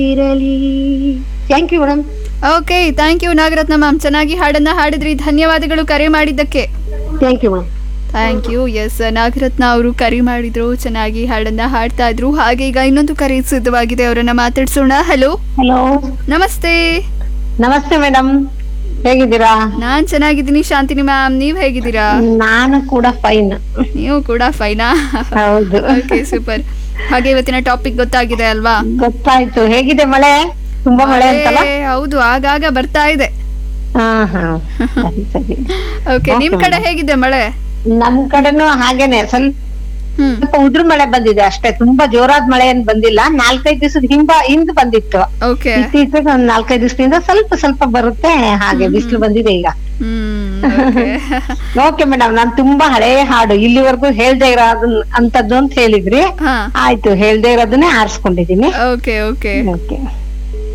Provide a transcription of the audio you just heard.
ಇರಲಿ thank you madam okay thank you Nagarathna ma'am ಚೆನ್ನಾಗಿ ಹಾಡನ್ನ ಹಾಡಿದ್ರಿ ಧನ್ಯವಾದಗಳು ಕರೆ ಮಾಡಿದ್ದಕ್ಕೆ thank you madam thank you S Nagarathna ಅವರು ಕರೆ ಮಾಡಿದ್ರು ಚೆನ್ನಾಗಿ ಹಾಡನ್ನ ಹಾಡ್ತಾ ಇದ್ರು ಹಾಗೆ ಈಗ ಇನ್ನೊಂದು ಕರೆ ಸಿದ್ಧವಾಗಿದೆ ಅವರನ್ನ ಮಾತಾಡ್ಸೋಣ ಹಲೋ ಹಲೋ ನಮಸ್ತೆ ನಮಸ್ತೆ ಮೇಡಮ್ ಹೇಗಿದ್ದೀರಾ ನಾನ್ ಚೆನ್ನಾಗಿದ್ದೀನಿ ಶಾಂತಿನಿ ಮ್ಯಾಮ್ ನೀವ್ ಹೇಗಿದ್ದೀರಾ ನಾನು ಕೂಡ ಫೈನ್ ನೀವು ಕೂಡ ಫೈನಾ ಹೌದು ಓಕೆ ಸೂಪರ್ ಹಾಗೆ ಇವತ್ತಿನ ಟಾಪಿಕ್ ಗೊತ್ತಾಗಿದೆ ಅಲ್ವಾ ಗೊತ್ತಾಯ್ತು ಹೇಗಿದೆ ಮಳೆ ತುಂಬಾ ಮಳೆ ಅಂತಲ್ಲ ಮಳೆ, ಹೌದು ಆಗಾಗ ಬರ್ತಾ ಇದೆ ಹಾ ಹಾ ಸರಿ ಸರಿ ಓಕೆ ನಿಮ್ ಕಡೆ ಹೇಗಿದೆ ಮಳೆ ನಮ್ ಕಡೆನೂ ಹಾಗೇನೆ ಸ್ವಲ್ಪ ಹ್ಮ್ ಉದ್ರ ಮಳೆ ಬಂದಿದೆ ಅಷ್ಟೇ ತುಂಬಾ ಜೋರಾದ ಮಳೆ ಏನ್ ಬಂದಿಲ್ಲ ನಾಲ್ಕೈದು ದಿವಸದ ಹಿಂಬ ಹಿಂದ್ ಬಂದಿತ್ತು ಓಕೆ ಇತ್ತೀಚೆಗೆ ಒಂದ್ ನಾಲ್ಕೈದು ದಿವಸದಿಂದ ಸ್ವಲ್ಪ ಸ್ವಲ್ಪ ಬರುತ್ತೆ ಹಾಗೆ ಬಿಸಿಲು ಬಂದಿದೆ ಈಗ ಹ್ಮ್ ಓಕೆ ಓಕೆ ಮೇಡಮ್ ನಾನ್ ತುಂಬಾ ಹಳೆಯ ಹಾಡು ಇಲ್ಲಿವರೆಗೂ ಹೇಳ್ದೆ ಇರೋದನ್ ಅಂತದ್ದು ಅಂತ ಹೇಳಿದ್ರಿ ಹಾ ಆಯ್ತು ಹೇಳ್ದೆ ಇರೋದನ್ನೇ ಆರಿಸ್ಕೊಂಡಿದೀನಿ ಓಕೆ ಓಕೆ ಓಕೆ